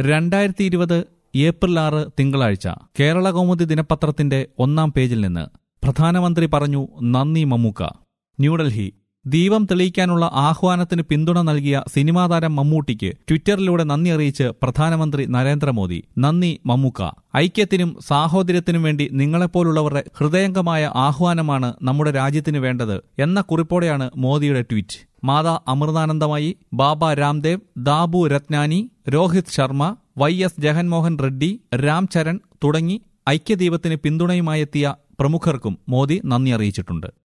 രണ്ടായിരത്തി ഇരുപത് ഏപ്രിൽ ആറ് തിങ്കളാഴ്ച കേരള കൗമുദി ദിനപത്രത്തിന്റെ ഒന്നാം പേജിൽ നിന്ന് പ്രധാനമന്ത്രി പറഞ്ഞു നന്ദി മമ്മൂക്ക ന്യൂഡൽഹി ദീപം തെളിയിക്കാനുള്ള ആഹ്വാനത്തിന് പിന്തുണ നൽകിയ സിനിമാ താരം മമ്മൂട്ടിക്ക് ട്വിറ്ററിലൂടെ നന്ദി അറിയിച്ച് പ്രധാനമന്ത്രി നരേന്ദ്രമോദി നന്ദി മമ്മൂക്ക ഐക്യത്തിനും സാഹോദര്യത്തിനും വേണ്ടി നിങ്ങളെപ്പോലുള്ളവരുടെ ഹൃദയംഗമായ ആഹ്വാനമാണ് നമ്മുടെ രാജ്യത്തിന് വേണ്ടത് എന്ന കുറിപ്പോടെയാണ് മോദിയുടെ tweet Mata Amritanandamayi Baba Ramdev Dabboo Ratnani Rohit Sharma Y S Jaganmohan Reddy Ram Charan തുടങ്ങി ഐക്യദീപത്തിന് പിന്തുണയുമായെത്തിയ പ്രമുഖർക്കും മോദി നന്ദി അറിയിച്ചിട്ടുണ്ട്